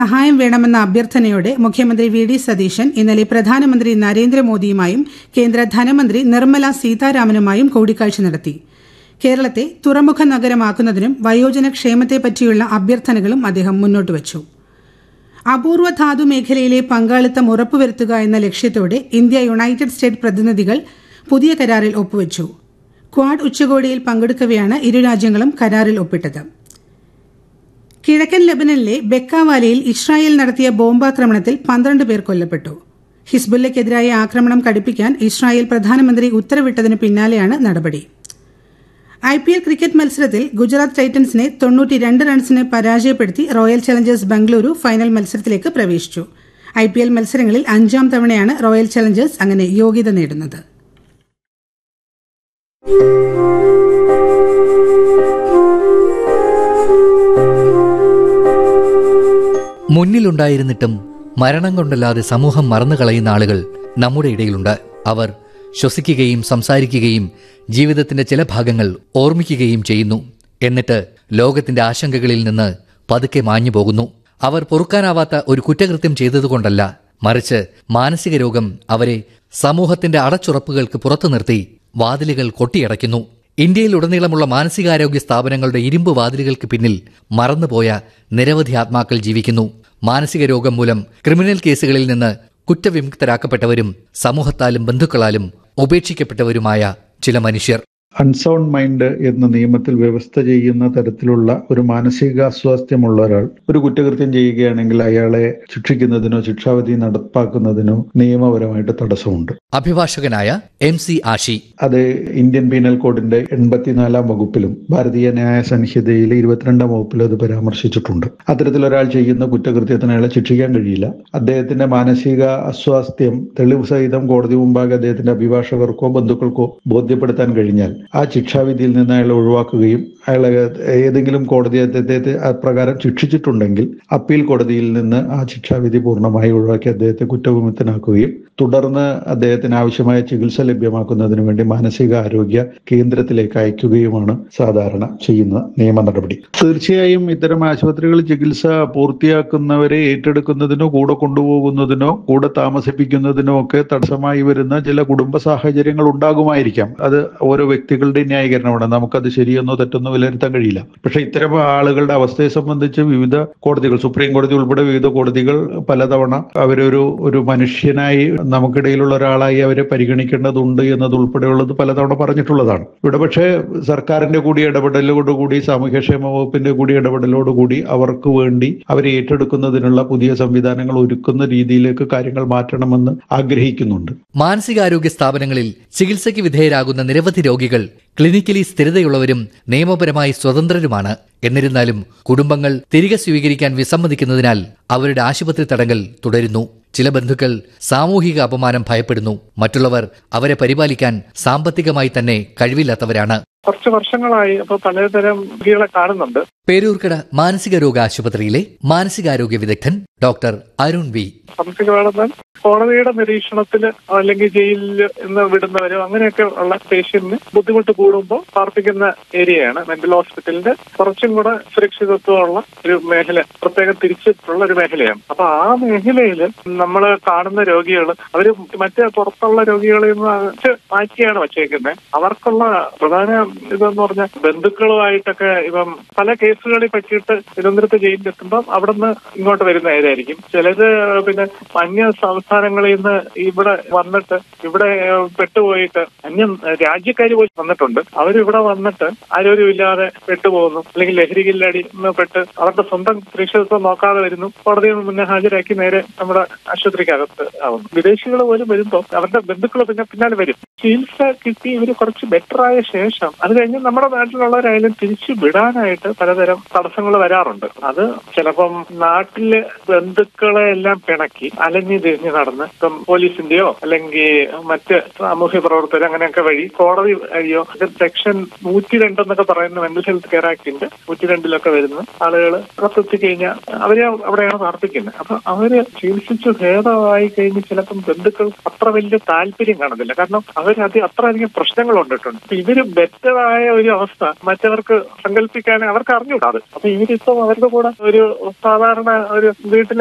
സഹായം വേണമെന്ന അഭ്യർത്ഥനയോടെ മുഖ്യമന്ത്രി വി ഡി സതീശൻ ഇന്നലെ പ്രധാനമന്ത്രി നരേന്ദ്രമോദിയുമായും കേന്ദ്ര ധനമന്ത്രി നിർമ്മല സീതാരാമനുമായും കൂടിക്കാഴ്ച നടത്തി കേരളത്തെ തുറമുഖ നഗരമാക്കുന്നതിനും വയോജന ക്ഷേമത്തെപ്പറ്റിയുള്ള അഭ്യർത്ഥനകളും അദ്ദേഹം മുന്നോട്ട് വച്ചു അപൂർവ ധാതു മേഖലയിലെ പങ്കാളിത്തം ഉറപ്പുവരുത്തുക എന്ന ലക്ഷ്യത്തോടെ ഇന്ത്യ യുണൈറ്റഡ് സ്റ്റേറ്റ് പ്രതിനിധികൾ പുതിയ കരാറിൽ ഒപ്പുവച്ചു ക്വാഡ് ഉച്ചകോടിയിൽ പങ്കെടുക്കവെയാണ് ഇരു രാജ്യങ്ങളും കരാറിൽ ഒപ്പിട്ടത് കിഴക്കൻ ലബനനിലെ ബെക്കാവാലിയിൽ ഇസ്രായേൽ നടത്തിയ ബോംബാക്രമണത്തിൽ പന്ത്രണ്ട് പേർ കൊല്ലപ്പെട്ടു ഹിസ്ബുല്ലയ്ക്കെതിരായ ആക്രമണം കടുപ്പിക്കാൻ ഇസ്രായേൽ പ്രധാനമന്ത്രി ഉത്തരവിട്ടതിന് പിന്നാലെയാണ് നടപടി ഐ പി എൽ ക്രിക്കറ്റ് മത്സരത്തിൽ ഗുജറാത്ത് ടൈറ്റൻസിനെ തൊണ്ണൂറ്റിരണ്ട് റൺസിന് പരാജയപ്പെടുത്തി റോയൽ ചലഞ്ചേഴ്സ് ബംഗളൂരു ഫൈനൽ മത്സരത്തിലേക്ക് പ്രവേശിച്ചു ഐ പി എൽ മത്സരങ്ങളിൽ അഞ്ചാം തവണയാണ് റോയൽ ചലഞ്ചേഴ്സ് അങ്ങനെ യോഗ്യത നേടുന്നത് മുന്നിലുണ്ടായിരുന്നിട്ടും മരണം കൊണ്ടല്ലാതെ സമൂഹം മറന്നു കളയുന്ന ആളുകൾ നമ്മുടെ ഇടയിലുണ്ട് അവർ ശ്വസിക്കുകയും സംസാരിക്കുകയും ജീവിതത്തിന്റെ ചില ഭാഗങ്ങൾ ഓർമ്മിക്കുകയും ചെയ്യുന്നു എന്നിട്ട് ലോകത്തിന്റെ ആശങ്കകളിൽ നിന്ന് പതുക്കെ മാഞ്ഞു പോകുന്നു അവർ പൊറുക്കാനാവാത്ത ഒരു കുറ്റകൃത്യം ചെയ്തതുകൊണ്ടല്ല മറിച്ച് മാനസിക രോഗം അവരെ സമൂഹത്തിന്റെ അടച്ചുറപ്പുകൾക്ക് പുറത്തു നിർത്തി വാതിലുകൾ കൊട്ടിയടയ്ക്കുന്നു ഇന്ത്യയിലുടനീളമുള്ള മാനസികാരോഗ്യ സ്ഥാപനങ്ങളുടെ ഇരുമ്പ് വാതിലുകൾക്ക് പിന്നിൽ മറന്നുപോയ നിരവധി ആത്മാക്കൾ ജീവിക്കുന്നു മാനസിക രോഗം മൂലം ക്രിമിനൽ കേസുകളിൽ നിന്ന് കുറ്റവിമുക്തരാക്കപ്പെട്ടവരും സമൂഹത്താലും ബന്ധുക്കളാലും ഉപേക്ഷിക്കപ്പെട്ടവരുമായ ചില മനുഷ്യർ അൺസൗണ്ട് മൈൻഡ് എന്ന നിയമത്തിൽ വ്യവസ്ഥ ചെയ്യുന്ന തരത്തിലുള്ള ഒരു മാനസികാസ്വാസ്ഥ്യമുള്ള ഒരാൾ ഒരു കുറ്റകൃത്യം ചെയ്യുകയാണെങ്കിൽ അയാളെ ശിക്ഷിക്കുന്നതിനോ ശിക്ഷാവിധി നടപ്പാക്കുന്നതിനോ നിയമപരമായിട്ട് തടസ്സമുണ്ട് അഭിഭാഷകനായ എം സി ആഷി അത് ഇന്ത്യൻ പീനൽ കോഡിന്റെ എൺപത്തിനാലാം വകുപ്പിലും ഭാരതീയ ന്യായ സംഹിതയിലെ ഇരുപത്തിരണ്ടാം വകുപ്പിലും അത് പരാമർശിച്ചിട്ടുണ്ട് അത്തരത്തിൽ ഒരാൾ ചെയ്യുന്ന കുറ്റകൃത്യത്തിന് അയാളെ ശിക്ഷിക്കാൻ കഴിയില്ല അദ്ദേഹത്തിന്റെ മാനസിക അസ്വാസ്ഥ്യം തെളിവ് സഹിതം കോടതി മുമ്പാകെ അദ്ദേഹത്തിന്റെ അഭിഭാഷകർക്കോ ബന്ധുക്കൾക്കോ ബോധ്യപ്പെടുത്താൻ കഴിഞ്ഞാൽ ആ ശിക്ഷാവിധിയിൽ നിന്ന് അയാളെ ഒഴിവാക്കുകയും അയാളെ ഏതെങ്കിലും കോടതി അദ്ദേഹത്തെ അപ്രകാരം ശിക്ഷിച്ചിട്ടുണ്ടെങ്കിൽ അപ്പീൽ കോടതിയിൽ നിന്ന് ആ ശിക്ഷാവിധി പൂർണ്ണമായി ഒഴിവാക്കി അദ്ദേഹത്തെ കുറ്റവിമുക്തനാക്കുകയും തുടർന്ന് അദ്ദേഹത്തിന് ആവശ്യമായ ചികിത്സ ലഭ്യമാക്കുന്നതിന് വേണ്ടി മാനസിക ആരോഗ്യ കേന്ദ്രത്തിലേക്ക് അയക്കുകയുമാണ് സാധാരണ ചെയ്യുന്ന നിയമ നടപടി തീർച്ചയായും ഇത്തരം ആശുപത്രികളിൽ ചികിത്സ പൂർത്തിയാക്കുന്നവരെ ഏറ്റെടുക്കുന്നതിനോ കൂടെ കൊണ്ടുപോകുന്നതിനോ കൂടെ താമസിപ്പിക്കുന്നതിനോ ഒക്കെ തടസ്സമായി വരുന്ന ചില കുടുംബ സാഹചര്യങ്ങൾ ഉണ്ടാകുമായിരിക്കാം അത് ഓരോ വ്യക്തികളുടെയും ന്യായീകരണമാണ് നമുക്കത് ശരിയെന്നോ തെറ്റെന്നോ വിലയിരുത്താൻ കഴിയില്ല പക്ഷെ ഇത്തരം ആളുകളുടെ അവസ്ഥയെ സംബന്ധിച്ച് വിവിധ കോടതികൾ സുപ്രീം കോടതി ഉൾപ്പെടെ വിവിധ കോടതികൾ പലതവണ അവരൊരു ഒരു മനുഷ്യനായി നമുക്കിടയിലുള്ള ഒരാളായി അവരെ പരിഗണിക്കേണ്ടതുണ്ട് എന്നതുൾപ്പെടെയുള്ളത് പലതവണ പറഞ്ഞിട്ടുള്ളതാണ് ഇവിടെ പക്ഷേ സർക്കാരിന്റെ കൂടി ഇടപെടലോടുകൂടി സാമൂഹ്യക്ഷേമ വകുപ്പിന്റെ കൂടി ഇടപെടലോടുകൂടി അവർക്ക് വേണ്ടി അവരെ ഏറ്റെടുക്കുന്നതിനുള്ള പുതിയ സംവിധാനങ്ങൾ ഒരുക്കുന്ന രീതിയിലേക്ക് കാര്യങ്ങൾ മാറ്റണമെന്ന് ആഗ്രഹിക്കുന്നുണ്ട് മാനസികാരോഗ്യ സ്ഥാപനങ്ങളിൽ ചികിത്സയ്ക്ക് വിധേയരാകുന്ന നിരവധി രോഗികൾ ക്ലിനിക്കലി സ്ഥിരതയുള്ളവരും നിയമപരമായി സ്വതന്ത്രരുമാണ് എന്നിരുന്നാലും കുടുംബങ്ങൾ തിരികെ സ്വീകരിക്കാൻ വിസമ്മതിക്കുന്നതിനാൽ അവരുടെ ആശുപത്രി തടങ്കൽ തുടരുന്നു ചില ബന്ധുക്കൾ സാമൂഹിക അപമാനം ഭയപ്പെടുന്നു മറ്റുള്ളവർ അവരെ പരിപാലിക്കാൻ സാമ്പത്തികമായി തന്നെ കഴിവില്ലാത്തവരാണ് കുറച്ച് വർഷങ്ങളായി അപ്പൊ പലതരം രോഗികളെ കാണുന്നുണ്ട് പേരൂർക്കട മാനസിക രോഗ ആശുപത്രിയിലെ മാനസികാരോഗ്യ വിദഗ്ധൻ ഡോക്ടർ അരുൺ വി സംരക്ഷിക്കണമെന്നാൽ കോടതിയുടെ നിരീക്ഷണത്തിൽ അല്ലെങ്കിൽ ജയിലിൽ നിന്ന് വിടുന്നവരോ അങ്ങനെയൊക്കെ ഉള്ള പേഷ്യന്റിന് ബുദ്ധിമുട്ട് കൂടുമ്പോൾ പാർപ്പിക്കുന്ന ഏരിയയാണ് മെന്റൽ ഹോസ്പിറ്റലിന്റെ കുറച്ചും കൂടെ സുരക്ഷിതത്വമുള്ള ഒരു മേഖല പ്രത്യേകം തിരിച്ചിട്ടുള്ള ഒരു മേഖലയാണ് അപ്പൊ ആ മേഖലയിൽ നമ്മൾ കാണുന്ന രോഗികൾ അവര് മറ്റേ പുറത്തുള്ള രോഗികളിൽ നിന്ന് അകറ്റ് മാറ്റിയാണ് വച്ചേക്കുന്നത് അവർക്കുള്ള പ്രധാന ഇതെന്ന് പറഞ്ഞാൽ ബന്ധുക്കളുമായിട്ടൊക്കെ ഇപ്പം പല കേസുകളിൽ പറ്റിയിട്ട് തിരുവനന്തപുരത്ത് ജയിലിലെത്തുമ്പോൾ അവിടെ നിന്ന് ഇങ്ങോട്ട് വരുന്ന ഏതായിരിക്കും ചിലത് പിന്നെ അന്യ സംസ്ഥാനങ്ങളിൽ നിന്ന് ഇവിടെ വന്നിട്ട് ഇവിടെ ഏഹ്, പെട്ടുപോയിട്ട് അന്യം രാജ്യക്കാർ പോയി വന്നിട്ടുണ്ട് അവരിവിടെ വന്നിട്ട് ആരോഗ്യമില്ലാതെ പെട്ടുപോകുന്നു അല്ലെങ്കിൽ ലഹരികില്ലടി പെട്ട് അവരുടെ സ്വന്തം സുരക്ഷിതത്വം നോക്കാതെ വരുന്നു കോടതിയിൽ മുന്നേ ഹാജരാക്കി നേരെ നമ്മുടെ ആശുപത്രിക്കകത്ത് ആവുന്നു വിദേശികൾ പോലും വരുമ്പോൾ അവരുടെ ബന്ധുക്കൾ പിന്നെ പിന്നാലെ വരും ചികിത്സ കിട്ടി ഇവർ കുറച്ച് ബെറ്റർ ആയ ശേഷം അത് കഴിഞ്ഞ് നമ്മുടെ നാട്ടിലുള്ളവരായാലും തിരിച്ചു വിടാനായിട്ട് പലതരം തടസ്സങ്ങൾ വരാറുണ്ട് അത് ചിലപ്പം നാട്ടിലെ ബന്ധുക്കളെ എല്ലാം പിണക്കി അലഞ്ഞു തിരിഞ്ഞ് നടന്ന് ഇപ്പം പോലീസിന്റെയോ അല്ലെങ്കിൽ മറ്റ് സാമൂഹ്യ പ്രവർത്തകർ അങ്ങനെയൊക്കെ വഴി കോടതി വഴിയോ ഇത് സെക്ഷൻ നൂറ്റി രണ്ടെന്നൊക്കെ പറയുന്ന മെന്റൽ ഹെൽത്ത് കെയർ ആക്ടിന്റെ നൂറ്റി രണ്ടിലൊക്കെ വരുന്ന ആളുകൾ പുറത്തെത്തി കഴിഞ്ഞാൽ അവരെ അവിടെയാണ് പാർപ്പിക്കുന്നത് അപ്പൊ അവര് ചികിത്സിച്ച് ഭേദമായി കഴിഞ്ഞ് ചിലപ്പം ബന്ധുക്കൾ അത്ര വലിയ താല്പര്യം കാണത്തില്ല കാരണം അവർ അവർ അത് അത്രയധികം പ്രശ്നങ്ങൾ കൊണ്ടിട്ടുണ്ട് അപ്പൊ ഇവര് ബെറ്ററായ ഒരു അവസ്ഥ മറ്റവർക്ക് സങ്കല്പിക്കാൻ അവർക്ക് അറിഞ്ഞുകൂടാ അത് അപ്പൊ ഇവരിപ്പം അവരുടെ കൂടെ ഒരു സാധാരണ ഒരു വീട്ടിലെ